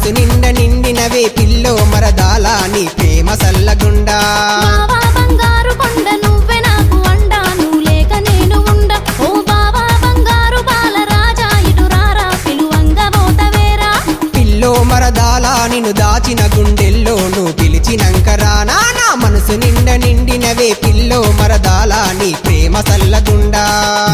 మనసు నిండ నిండినవే పిల్లో మరదాలా నీ ప్రేమ సల్లగుండా బావా బంగారు కొండ నువ్వే నాకు అండా నువ్వు లేక నేను ఉండ ఓ బావా బంగారు బాల రాజా ఇటు రారా పిలువంగ పోతవేరా పిల్లో మరదాలా నిన్ను దాచిన గుండెల్లో నువ్వు పిలిచినంక రానా నా మనసు నిండ నిండినవే పిల్లో మరదాలా నీ ప్రేమ సల్లగుండా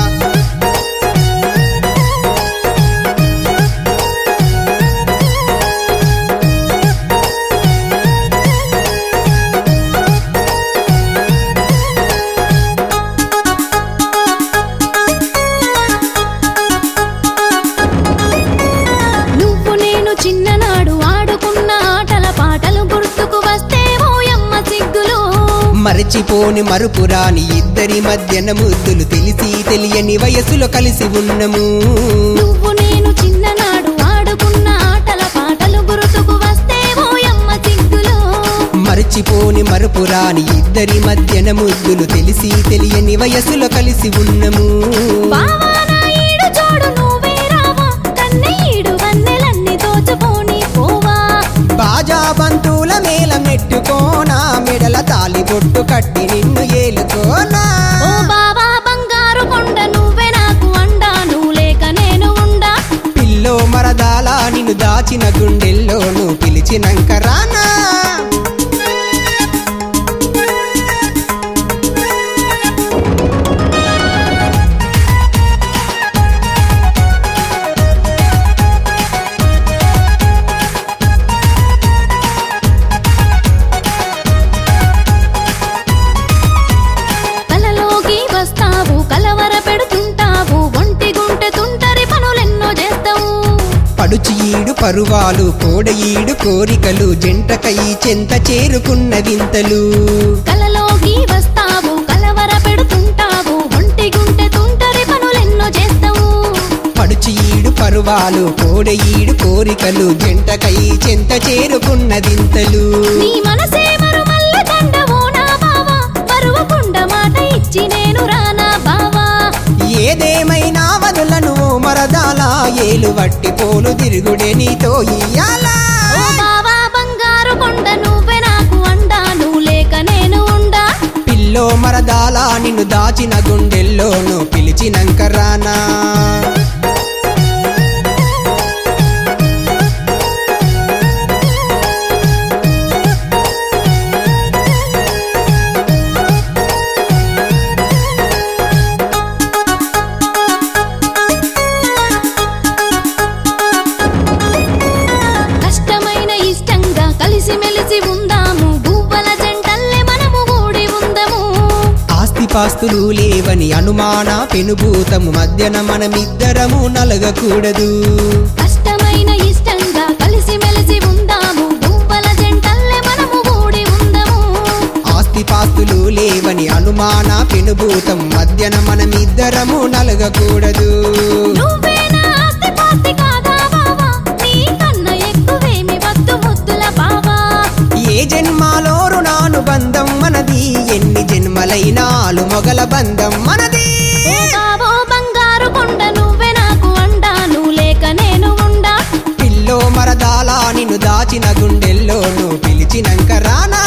నువ్వు నేను చిన్ననాడు ఆడుకున్న ఆటల పాటలు గుర్తుకు వస్తే ఓయమ్మ సిగ్గులు మరచిపోని మరుపురాని ఇద్దరి మధ్యన ముద్దులు తెలిసి తెలియని వయసులో కలిసి ఉన్నము నువ్వు నేను చిన్ననాడు ఆడుకున్న ఆటల పాటలు గుర్తుకు వస్తే ఓయమ్మ సిగ్గులు మరచిపోని మరుపురాని ఇద్దరి మధ్యన ముద్దులు తెలిసి తెలియని వయసులో కలిసి ఉన్నము బావా నా ఈడు చూడు నువ్వే రావా కన్నె ఈడు వన్నెలన్నీ దోచుకోని పోవా బాజా బంతుల మేల మెట్టుకోనా మెడల తాలి బొట్టు కట్టి నిన్ను ఏలుకోనా ఓ బావా బంగారు కొండ నువ్వే నాకు అండా నువ్వు లేక నేను ఉండా పిల్లో మరదాలా నిన్ను దాచిన గుండెల్లో నువ్వు పిలిచినంక రానా కలలోకి వస్తావు కలవర పెడుతుంటావు ఒంటి గుంటె తుంటరి పనులెన్నో చేస్తావు పడుచి ఈడు పరువాలు కోడ ఈడు కోరికలు జంటకై చెంత చేరుకున్న వింతలు కలలోకి వస్తావు కలవర పెడుతుంటావు ఒంటి గుంటె తుంటరి పనులెన్నో చేస్తావు పడుచి ఈడు పరువాలు కోడ ఈడు కోరికలు జంటకై చెంత చేరుకున్న వింతలు నీ మనసే మరుమల్ల దండవో నా బావా పరువకుండ మాట ఇచ్చి నేను రానా బావా ఏదేమైనా వదులను మరదాలా ఏలు వట్టి పోలు తిరుగుడే నీతో ఇయ్యాలా ఓ బావా బంగారు కొండ నువ్వే నాకు అండా నువ్వు లేక నేను ఉండా పిల్లో మరదాలా నిన్ను దాచిన గుండెల్లో నువ్వు పిలిచినంక రానా కష్టమైన ఇష్టంగా కలిసి మెలిసి ఉందాము గువ్వల జంటల్లే మనము కూడి ఉందము ఆస్తిపాస్తులు లేవని అనుమాన పెనుభూతము మధ్యన మనమిద్దరము నలగకూడదు కష్టమైన ఇష్టంగా కలిసి మెలిసి ఉందాము గువ్వల జంటల్లే మనము కూడి ఉందము ఆస్తిపాస్తులు లేవని అనుమాన పెనుభూతం మధ్యన మనమిద్దరము నలగకూడదు నువ్వే నా ఆస్తి పాస్తి కాదా బావా నీ కన్నా ఎక్కువేమి వద్దు ముద్దుల బావా ఏ జన్మాలో రుణానుబంధం మనది ఎన్ని జన్మలైనాలు మొగల బంధం మనది ఓ బావో బంగారు కొండ నువ్వే నాకు అండా నువ్వు లేక నేను ఉండా పిల్లో మరదాలా నిన్ను దాచిన గుండెల్లో నువ్వు పిలిచినంక రానా